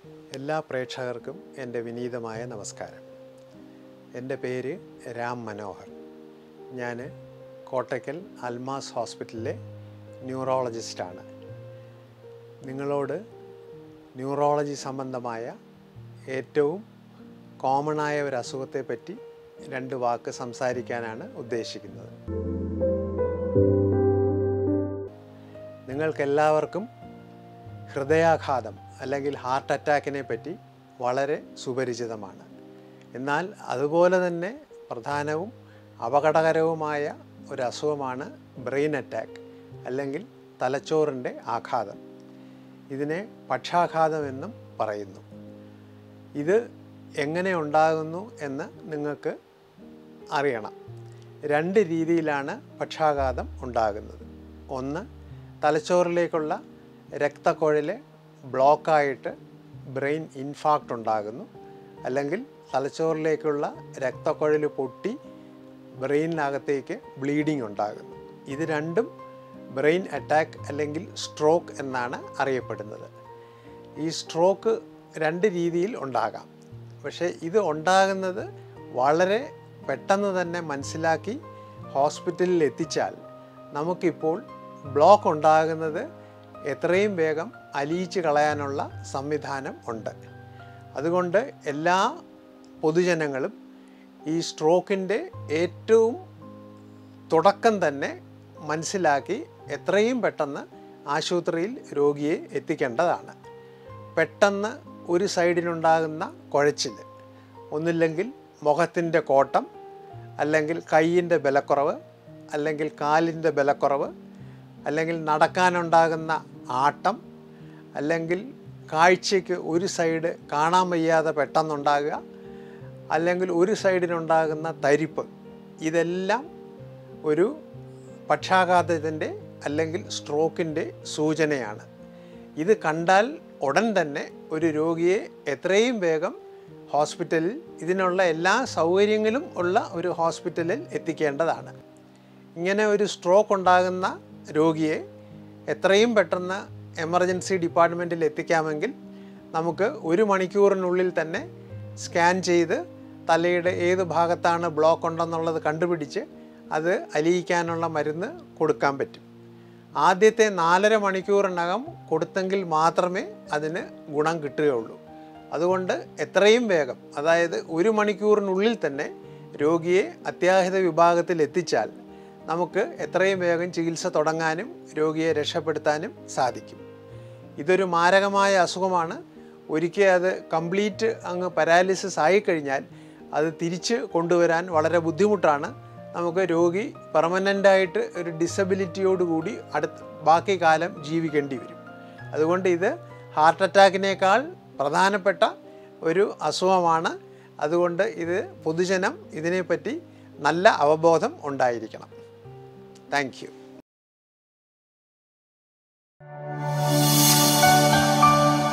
എല്ലാ പ്രേക്ഷകർക്കും എൻ്റെ വിനീതമായ നമസ്കാരം എൻ്റെ പേര് രാം മനോഹർ ഞാൻ കോട്ടയ്ക്കൽ അൽമാസ് ഹോസ്പിറ്റലിലെ ന്യൂറോളജിസ്റ്റാണ് നിങ്ങളോട് ന്യൂറോളജി സംബന്ധമായ ഏറ്റവും കോമണായ ഒരു അസുഖത്തെപ്പറ്റി രണ്ട് വാക്ക് സംസാരിക്കാനാണ് ഉദ്ദേശിക്കുന്നത് നിങ്ങൾക്കെല്ലാവർക്കും ഹൃദയാഘാതം അല്ലെങ്കിൽ ഹാർട്ട് അറ്റാക്കിനെ പറ്റി വളരെ സുപരിചിതമാണ് എന്നാൽ അതുപോലെ തന്നെ പ്രധാനവും അപകടകരവുമായ ഒരു അസുഖമാണ് ബ്രെയിൻ അറ്റാക്ക് അല്ലെങ്കിൽ തലച്ചോറിൻ്റെ ആഘാതം ഇതിനെ പക്ഷാഘാതം എന്നും പറയുന്നു ഇത് എങ്ങനെ ഉണ്ടാകുന്നു എന്ന് നിങ്ങൾക്ക് അറിയണം രണ്ട് രീതിയിലാണ് പക്ഷാഘാതം ഉണ്ടാകുന്നത് ഒന്ന് തലച്ചോറിലേക്കുള്ള രക്തക്കുഴല് ബ്ലോക്കായിട്ട് ബ്രെയിൻ ഇൻഫാക്റ്റ് ഉണ്ടാകുന്നു അല്ലെങ്കിൽ തലച്ചോറിലേക്കുള്ള രക്തക്കുഴൽ പൊട്ടി ബ്രെയിനിനകത്തേക്ക് ബ്ലീഡിംഗ് ഉണ്ടാകുന്നു ഇത് രണ്ടും ബ്രെയിൻ അറ്റാക്ക് അല്ലെങ്കിൽ സ്ട്രോക്ക് എന്നാണ് അറിയപ്പെടുന്നത് ഈ സ്ട്രോക്ക് രണ്ട് രീതിയിൽ ഉണ്ടാകാം പക്ഷേ ഇത് ഉണ്ടാകുന്നത് വളരെ പെട്ടെന്ന് തന്നെ മനസ്സിലാക്കി ഹോസ്പിറ്റലിൽ എത്തിച്ചാൽ നമുക്കിപ്പോൾ ബ്ലോക്ക് ഉണ്ടാകുന്നത് എത്രയും വേഗം അലിയിച്ച് കളയാനുള്ള സംവിധാനം ഉണ്ട് അതുകൊണ്ട് എല്ലാ പൊതുജനങ്ങളും ഈ സ്ട്രോക്കിൻ്റെ ഏറ്റവും തുടക്കം തന്നെ മനസ്സിലാക്കി എത്രയും പെട്ടെന്ന് ആശുപത്രിയിൽ രോഗിയെ എത്തിക്കേണ്ടതാണ് പെട്ടെന്ന് ഒരു സൈഡിലുണ്ടാകുന്ന കുഴച്ചിൽ ഒന്നില്ലെങ്കിൽ മുഖത്തിൻ്റെ കോട്ടം അല്ലെങ്കിൽ കൈയിൻ്റെ ബലക്കുറവ് അല്ലെങ്കിൽ കാലിൻ്റെ ബലക്കുറവ് അല്ലെങ്കിൽ നടക്കാനുണ്ടാകുന്ന ആട്ടം അല്ലെങ്കിൽ കാഴ്ചയ്ക്ക് ഒരു സൈഡ് കാണാൻ വയ്യാതെ പെട്ടെന്നുണ്ടാകുക അല്ലെങ്കിൽ ഒരു സൈഡിനുണ്ടാകുന്ന തരിപ്പ് ഇതെല്ലാം ഒരു പക്ഷാഘാതത്തിൻ്റെ അല്ലെങ്കിൽ സ്ട്രോക്കിൻ്റെ സൂചനയാണ് ഇത് കണ്ടാൽ ഉടൻ തന്നെ ഒരു രോഗിയെ എത്രയും വേഗം ഹോസ്പിറ്റലിൽ ഇതിനുള്ള എല്ലാ സൗകര്യങ്ങളും ഉള്ള ഒരു ഹോസ്പിറ്റലിൽ എത്തിക്കേണ്ടതാണ് ഇങ്ങനെ ഒരു സ്ട്രോക്ക് ഉണ്ടാകുന്ന രോഗിയെ എത്രയും പെട്ടെന്ന് എമർജൻസി ഡിപ്പാർട്ട്മെൻറ്റിൽ എത്തിക്കാമെങ്കിൽ നമുക്ക് ഒരു മണിക്കൂറിനുള്ളിൽ തന്നെ സ്കാൻ ചെയ്ത് തലയുടെ ഏത് ഭാഗത്താണ് ബ്ലോക്ക് ഉണ്ടെന്നുള്ളത് കണ്ടുപിടിച്ച് അത് അലിയിക്കാനുള്ള മരുന്ന് കൊടുക്കാൻ പറ്റും ആദ്യത്തെ നാലര മണിക്കൂറിനകം കൊടുത്തെങ്കിൽ മാത്രമേ അതിന് ഗുണം കിട്ടുകയുള്ളൂ അതുകൊണ്ട് എത്രയും വേഗം അതായത് ഒരു മണിക്കൂറിനുള്ളിൽ തന്നെ രോഗിയെ അത്യാഹിത വിഭാഗത്തിൽ എത്തിച്ചാൽ നമുക്ക് എത്രയും വേഗം ചികിത്സ തുടങ്ങാനും രോഗിയെ രക്ഷപ്പെടുത്താനും സാധിക്കും ഇതൊരു മാരകമായ അസുഖമാണ് ഒരിക്കൽ അത് കംപ്ലീറ്റ് അങ്ങ് പാരാലിസിസ് ആയിക്കഴിഞ്ഞാൽ അത് തിരിച്ച് കൊണ്ടുവരാൻ വളരെ ബുദ്ധിമുട്ടാണ് നമുക്ക് രോഗി പെർമനൻ്റായിട്ട് ഒരു ഡിസബിലിറ്റിയോടുകൂടി അടുത്ത് ബാക്കി കാലം ജീവിക്കേണ്ടി വരും അതുകൊണ്ട് ഇത് ഹാർട്ട് അറ്റാക്കിനേക്കാൾ പ്രധാനപ്പെട്ട ഒരു അസുഖമാണ് അതുകൊണ്ട് ഇത് പൊതുജനം ഇതിനെപ്പറ്റി നല്ല അവബോധം ഉണ്ടായിരിക്കണം താങ്ക് യു